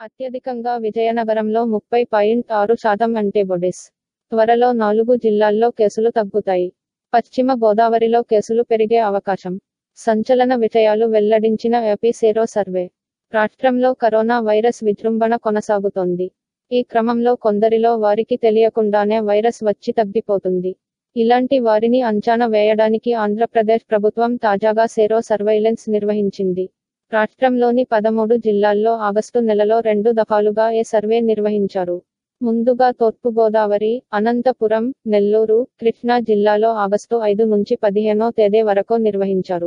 అత్యధికంగా విజయనగరంలో ముప్పై పాయింట్ ఆరు శాతం యాంటీబాడీస్ త్వరలో నాలుగు జిల్లాల్లో కేసులు తగ్గుతాయి పశ్చిమ గోదావరిలో కేసులు పెరిగే అవకాశం సంచలన విషయాలు వెల్లడించిన ఏపీ సేరో సర్వే రాష్ట్రంలో కరోనా వైరస్ విజృంభణ కొనసాగుతోంది ఈ క్రమంలో కొందరిలో వారికి తెలియకుండానే వైరస్ వచ్చి తగ్గిపోతుంది ఇలాంటి వారిని అంచనా వేయడానికి ఆంధ్రప్రదేశ్ ప్రభుత్వం తాజాగా సేరో సర్వైలెన్స్ నిర్వహించింది రాష్ట్రంలోని పదమూడు జిల్లాల్లో ఆగస్టు నెలలో రెండు దఫాలుగా ఏ సర్వే నిర్వహించారు ముందుగా తూర్పుగోదావరి అనంతపురం నెల్లూరు కృష్ణా జిల్లాలో ఆగస్టు ఐదు నుంచి పదిహేనో తేదీ వరకు నిర్వహించారు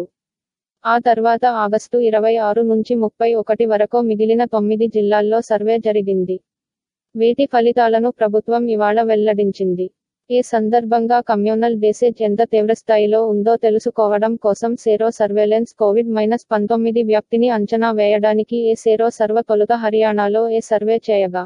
ఆ తర్వాత ఆగస్టు ఇరవై ఆరు నుంచి ముప్పై ఒకటి వరకు మిగిలిన తొమ్మిది జిల్లాల్లో సర్వే జరిగింది వీటి ఫలితాలను ప్రభుత్వం ఇవాళ వెల్లడించింది ఈ సందర్భంగా కమ్యూనల్ బేసేజ్ ఎంత తీవ్రస్థాయిలో ఉందో తెలుసుకోవడం కోసం సేరో సర్వేలెన్స్ కోవిడ్ మైనస్ పంతొమ్మిది వ్యాప్తిని అంచనా వేయడానికి ఏ సేరో సర్వ తొలుత హర్యానాలో ఏ సర్వే చేయగా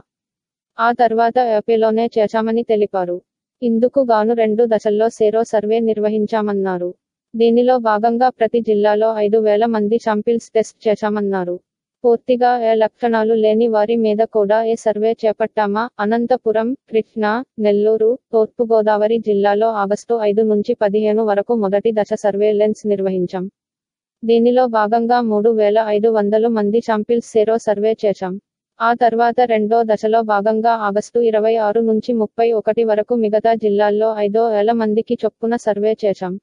ఆ తర్వాత ఏపీలోనే చేశామని తెలిపారు ఇందుకు గాను రెండు దశల్లో సేరో సర్వే నిర్వహించామన్నారు దీనిలో భాగంగా ప్రతి జిల్లాలో ఐదు వేల మంది శాంపిల్స్ టెస్ట్ చేశామన్నారు పూర్తిగా ఏ లక్షణాలు లేని వారి మీద కూడా ఏ సర్వే చేపట్టామా అనంతపురం కృష్ణా నెల్లూరు తూర్పుగోదావరి జిల్లాలో ఆగస్టు ఐదు నుంచి పదిహేను వరకు మొదటి దశ సర్వేలెన్స్ నిర్వహించాం దీనిలో భాగంగా మూడు వేల ఐదు వందలు మంది శాంపిల్స్ సేరో సర్వే చేశాం ఆ తర్వాత రెండో దశలో భాగంగా ఆగస్టు ఇరవై ఆరు నుంచి ముప్పై ఒకటి వరకు మిగతా జిల్లాల్లో ఐదో వేల మందికి చొప్పున సర్వే చేశాం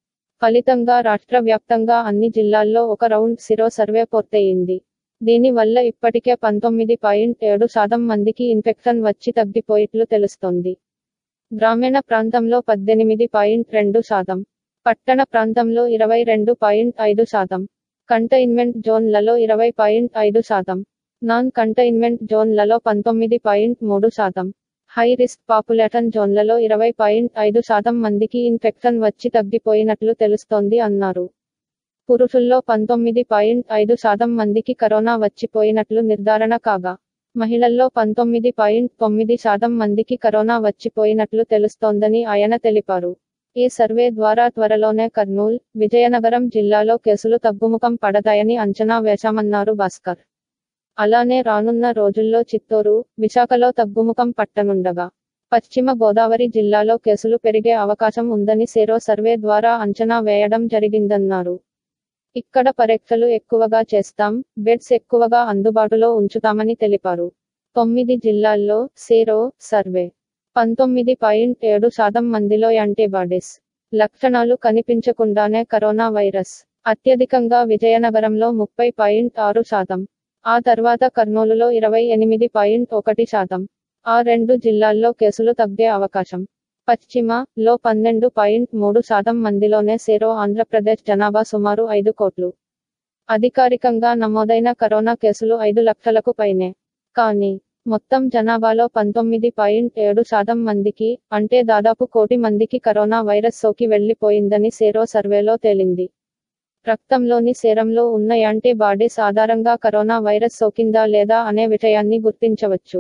ఫలితంగా రాష్ట్ర వ్యాప్తంగా అన్ని జిల్లాల్లో ఒక రౌండ్ సిరో సర్వే పూర్తయింది దీని వల్ల ఇప్పటికే పంతొమ్మిది పాయింట్ ఏడు శాతం మందికి ఇన్ఫెక్షన్ వచ్చి తగ్గిపోయిట్లు తెలుస్తోంది గ్రామీణ ప్రాంతంలో పద్దెనిమిది పాయింట్ రెండు శాతం పట్టణ ప్రాంతంలో ఇరవై రెండు పాయింట్ ఐదు శాతం కంటైన్మెంట్ జోన్లలో ఇరవై పాయింట్ ఐదు శాతం నాన్ కంటైన్మెంట్ జోన్లలో పంతొమ్మిది పాయింట్ మూడు శాతం హై రిస్క్ పాపులేషన్ జోన్లలో ఇరవై పాయింట్ ఐదు శాతం మందికి ఇన్ఫెక్షన్ వచ్చి తగ్గిపోయినట్లు తెలుస్తోంది అన్నారు పురుషుల్లో పంతొమ్మిది పాయింట్ ఐదు శాతం మందికి కరోనా వచ్చిపోయినట్లు నిర్ధారణ కాగా మహిళల్లో పంతొమ్మిది పాయింట్ తొమ్మిది శాతం మందికి కరోనా వచ్చిపోయినట్లు తెలుస్తోందని ఆయన తెలిపారు ఈ సర్వే ద్వారా త్వరలోనే కర్నూల్ విజయనగరం జిల్లాలో కేసులు తగ్గుముఖం పడతాయని అంచనా వేశామన్నారు భాస్కర్ అలానే రానున్న రోజుల్లో చిత్తూరు విశాఖలో తగ్గుముఖం పట్టనుండగా పశ్చిమ గోదావరి జిల్లాలో కేసులు పెరిగే అవకాశం ఉందని సేరో సర్వే ద్వారా అంచనా వేయడం జరిగిందన్నారు ఇక్కడ పరీక్షలు ఎక్కువగా చేస్తాం బెడ్స్ ఎక్కువగా అందుబాటులో ఉంచుతామని తెలిపారు తొమ్మిది జిల్లాల్లో సేరో సర్వే పంతొమ్మిది పాయింట్ ఏడు శాతం మందిలో యాంటీబాడీస్ లక్షణాలు కనిపించకుండానే కరోనా వైరస్ అత్యధికంగా విజయనగరంలో ముప్పై పాయింట్ ఆరు శాతం ఆ తర్వాత కర్నూలులో ఇరవై ఎనిమిది పాయింట్ ఒకటి శాతం ఆ రెండు జిల్లాల్లో కేసులు తగ్గే అవకాశం పశ్చిమ లో పన్నెండు పాయింట్ మూడు శాతం మందిలోనే సేరో ఆంధ్రప్రదేశ్ జనాభా సుమారు ఐదు కోట్లు అధికారికంగా నమోదైన కరోనా కేసులు ఐదు లక్షలకు పైనే కానీ మొత్తం జనాభాలో పంతొమ్మిది పాయింట్ ఏడు శాతం మందికి అంటే దాదాపు కోటి మందికి కరోనా వైరస్ సోకి వెళ్లిపోయిందని సేరో సర్వేలో తేలింది రక్తంలోని సేరంలో ఉన్న యాంటీబాడీస్ ఆధారంగా కరోనా వైరస్ సోకిందా లేదా అనే విషయాన్ని గుర్తించవచ్చు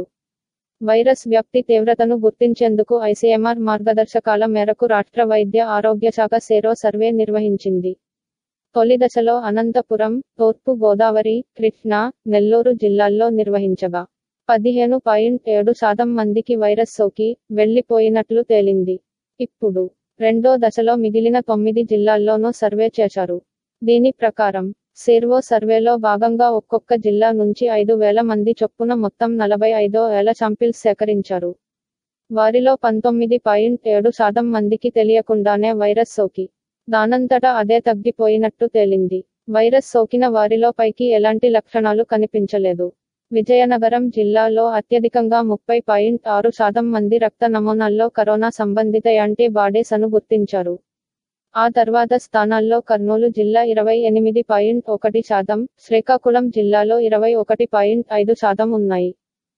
వైరస్ వ్యాప్తి తీవ్రతను గుర్తించేందుకు ఐసీఎంఆర్ మార్గదర్శకాల మేరకు రాష్ట్ర వైద్య ఆరోగ్య శాఖ సేరో సర్వే నిర్వహించింది తొలి దశలో అనంతపురం తూర్పు గోదావరి కృష్ణా నెల్లూరు జిల్లాల్లో నిర్వహించగా పదిహేను పాయింట్ ఏడు శాతం మందికి వైరస్ సోకి వెళ్లిపోయినట్లు తేలింది ఇప్పుడు రెండో దశలో మిగిలిన తొమ్మిది జిల్లాల్లోనూ సర్వే చేశారు దీని ప్రకారం సేర్వో సర్వేలో భాగంగా ఒక్కొక్క జిల్లా నుంచి ఐదు వేల మంది చొప్పున మొత్తం నలభై ఐదో వేల శాంపిల్స్ సేకరించారు వారిలో పంతొమ్మిది పాయింట్ ఏడు శాతం మందికి తెలియకుండానే వైరస్ సోకి దానంతటా అదే తగ్గిపోయినట్టు తేలింది వైరస్ సోకిన వారిలో పైకి ఎలాంటి లక్షణాలు కనిపించలేదు విజయనగరం జిల్లాలో అత్యధికంగా ముప్పై పాయింట్ ఆరు శాతం మంది రక్త నమూనాల్లో కరోనా సంబంధిత యాంటీబాడీస్ అను గుర్తించారు ఆ తర్వాత స్థానాల్లో కర్నూలు జిల్లా ఇరవై ఎనిమిది పాయింట్ ఒకటి శాతం శ్రీకాకుళం జిల్లాలో ఇరవై ఒకటి పాయింట్ ఐదు శాతం ఉన్నాయి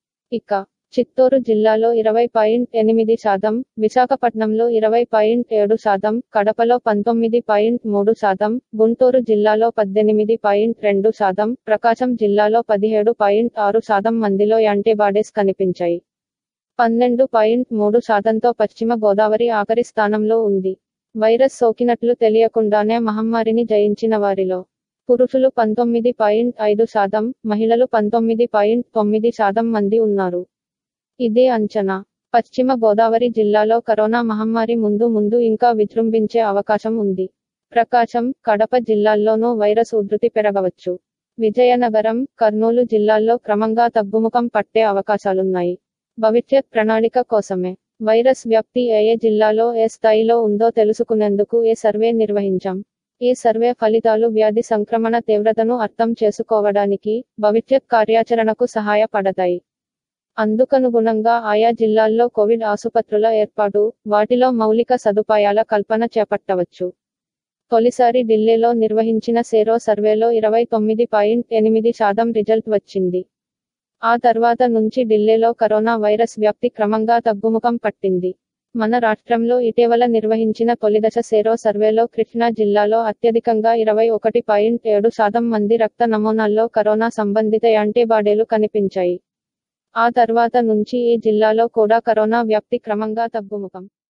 ఇక చిత్తూరు జిల్లాలో ఇరవై పాయింట్ ఎనిమిది శాతం విశాఖపట్నంలో ఇరవై పాయింట్ ఏడు శాతం కడపలో పంతొమ్మిది పాయింట్ మూడు శాతం గుంటూరు జిల్లాలో పద్దెనిమిది పాయింట్ రెండు శాతం ప్రకాశం జిల్లాలో పదిహేడు పాయింట్ ఆరు శాతం మందిలో యాంటీబాడీస్ కనిపించాయి పన్నెండు పాయింట్ మూడు శాతంతో పశ్చిమ గోదావరి ఆఖరి స్థానంలో ఉంది వైరస్ సోకినట్లు తెలియకుండానే మహమ్మారిని జయించిన వారిలో పురుషులు పంతొమ్మిది పాయింట్ ఐదు శాతం మహిళలు పంతొమ్మిది పాయింట్ తొమ్మిది శాతం మంది ఉన్నారు ఇదే అంచనా పశ్చిమ గోదావరి జిల్లాలో కరోనా మహమ్మారి ముందు ముందు ఇంకా విజృంభించే అవకాశం ఉంది ప్రకాశం కడప జిల్లాల్లోనూ వైరస్ ఉధృతి పెరగవచ్చు విజయనగరం కర్నూలు జిల్లాల్లో క్రమంగా తగ్గుముఖం పట్టే అవకాశాలున్నాయి భవిష్యత్ ప్రణాళిక కోసమే వైరస్ వ్యాప్తి ఏ ఏ జిల్లాలో ఏ స్థాయిలో ఉందో తెలుసుకునేందుకు ఏ సర్వే నిర్వహించాం ఈ సర్వే ఫలితాలు వ్యాధి సంక్రమణ తీవ్రతను అర్థం చేసుకోవడానికి భవిష్యత్ కార్యాచరణకు సహాయపడతాయి అందుకనుగుణంగా ఆయా జిల్లాల్లో కోవిడ్ ఆసుపత్రుల ఏర్పాటు వాటిలో మౌలిక సదుపాయాల కల్పన చేపట్టవచ్చు తొలిసారి ఢిల్లీలో నిర్వహించిన సేరో సర్వేలో ఇరవై తొమ్మిది పాయింట్ ఎనిమిది శాతం రిజల్ట్ వచ్చింది ఆ తర్వాత నుంచి ఢిల్లీలో కరోనా వైరస్ వ్యాప్తి క్రమంగా తగ్గుముఖం పట్టింది మన రాష్ట్రంలో ఇటీవల నిర్వహించిన తొలిదశ సేరో సర్వేలో కృష్ణా జిల్లాలో అత్యధికంగా ఇరవై ఒకటి పాయింట్ ఏడు శాతం మంది రక్త నమూనాల్లో కరోనా సంబంధిత యాంటీబాడీలు కనిపించాయి ఆ తర్వాత నుంచి ఈ జిల్లాలో కూడా కరోనా వ్యాప్తి క్రమంగా తగ్గుముఖం